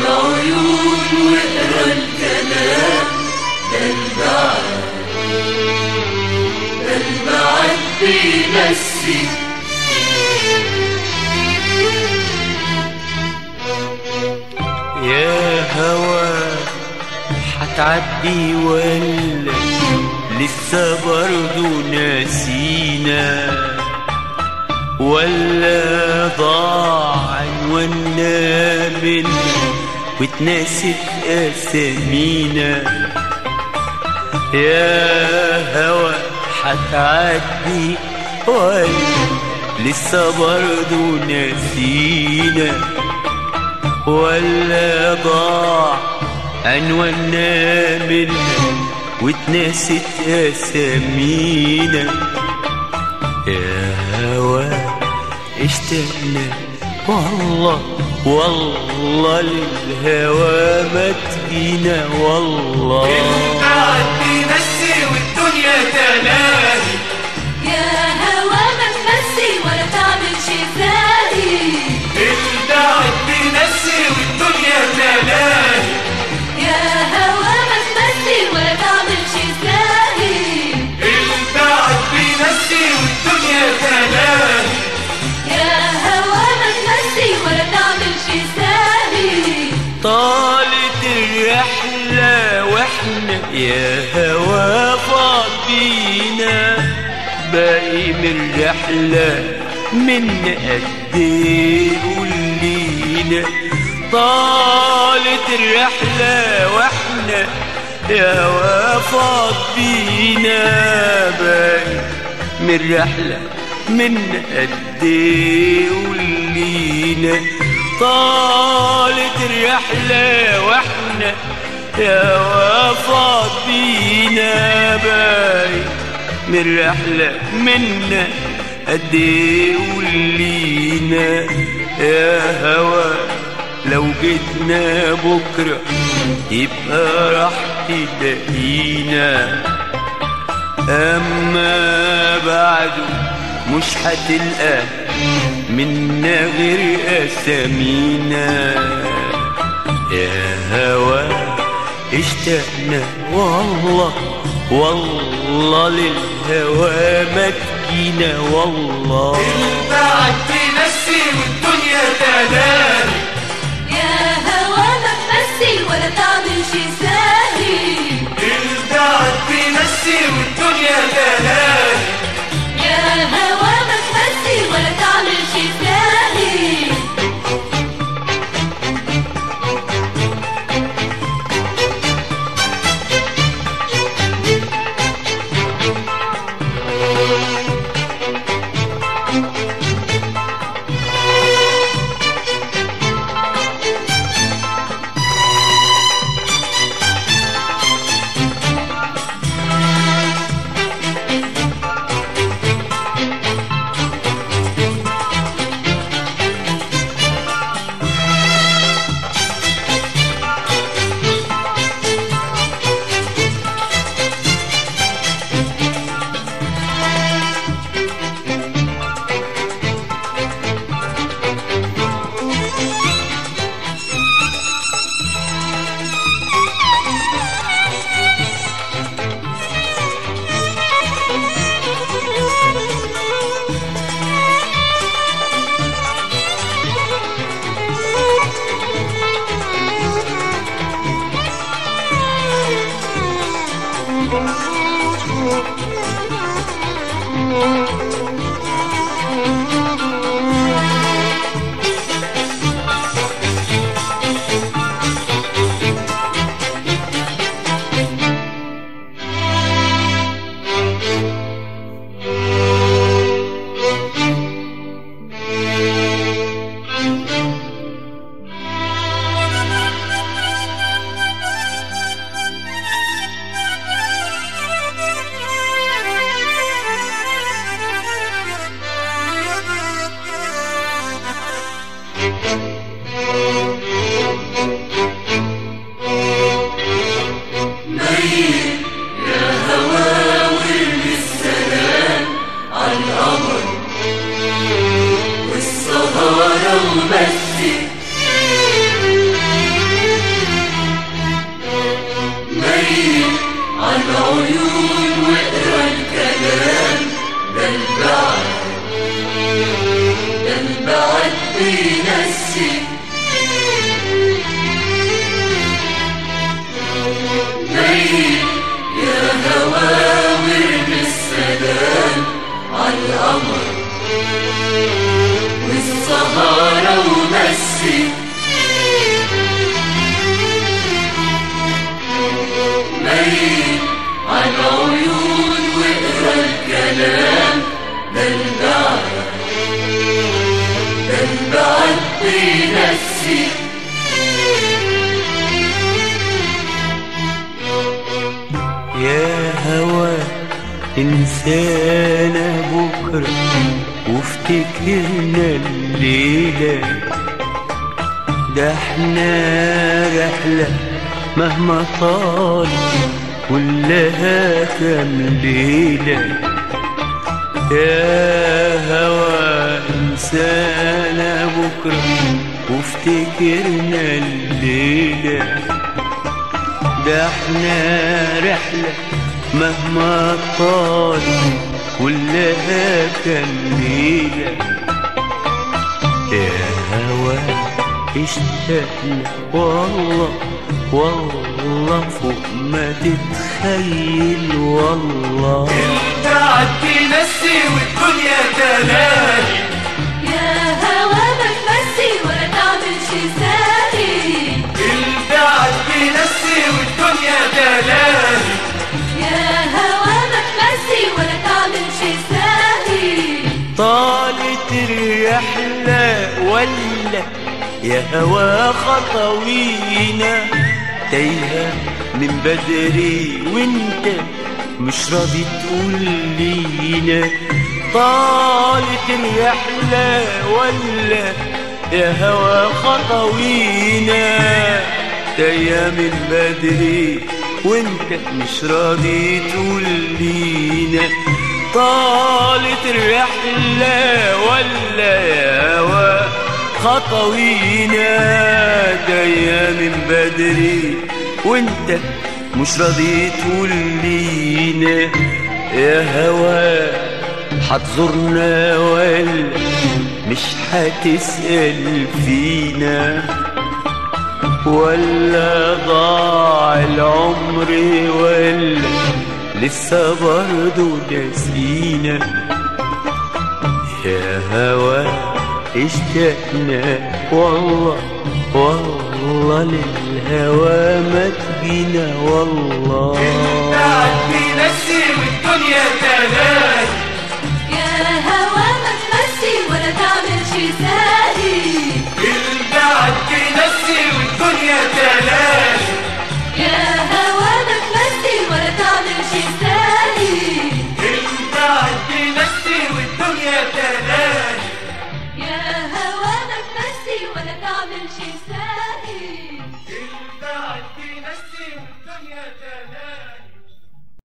العيون واقرا الكلام ده البعد ده البعد بينسي يا هوا حتعدي ولا لسه برضو ناسينا ولا ضاع عنوانا منا واتنست اسامينا يا هوا حتعدي ولا لسه برضو ناسينا ولا ضاع عنوانا منا واتنست اسامينا يا هوا اشتقنا والله والله للهوى ما تجينا والله البعد بينسي والدنيا تلاهي يا هوا ما تمسي ولا تعمل شي زاهي البعد بينسي والدنيا تلاهي يا هوا ما تمسي ولا تعمل شي زاهي البعد بينسي والدنيا تلاهي يا هوا ما تمسي ولا تعمل شي زاهي طالت الرحلة واحنا يا هوا فاضينا باقي من الرحلة من قد ايه قولينا طالت الرحلة واحنا يا هوا فاضينا باقي من الرحلة من قد ايه قولينا طالت الرحلة واحنا يا وفاض بينا باي من رحلة منا قد ايه قولينا يا هوا لو جيتنا بكرة يبقى راح تلاقينا أما بعده مش هتلقى منا غير أسامينا يا هوا اشتقنا والله والله للهوى ما تجينا والله البعد بينسي والدنيا تلاهي يا هوا ما تمسي ولا تعمل شي زاهي البعد بينسي والدنيا تلاهي يا هوا ما تمسي ولا تعمل شي زاهي بينسي ميل يا هوا ورد السلام عالقمر والسهارة ومسي ميل عالعيون واقرا الكلام ده البعد ده البعد بينسي يا هوا انسانا بكرة وافتكرنا الليلة ده احنا رحلة مهما طال كلها كام ليلة يا هوا انسانا بكرة وافتكرنا الليلة ده احنا رحلة مهما طال كلها كان ليلة يا هوا اشتقنا والله والله فوق ما تتخيل والله البعد بينسي والدنيا تلاهي يا هوا ما تمسي ولا تعمل شي ساهي البعد بينسي والدنيا تلاهي يا هوا ما تمسي ولا تعمل شي ساهي طالت الرحلة ولا يا هوا خطوينا تايهة من بدري وانت مش راضي تقول لينا طالت الرحلة ولا يا هوا خطوينا تايهة من بدري وانت مش راضي تقول لينا طالت الرحلة ولا يا هوا خطوينا جاية من بدري وانت مش راضي تقول لينا يا هوا هتزورنا ولا مش هتسأل فينا ولا ضاع العمر ولا لسه برضه ناسينا يا هوا اشتقنا والله والله للهوى ما تجينا والله البعد بينسي والدنيا تلاهي يا هوا ما تمسي ولا تعمل شي ساهي البعد بينسي والدنيا تلاهي يا هوا ما تمسي ولا تعمل شي ساهي البعد بينسي والدنيا تلاهي يا هوا ما تمسي ولا تعمل شي ساهي البعد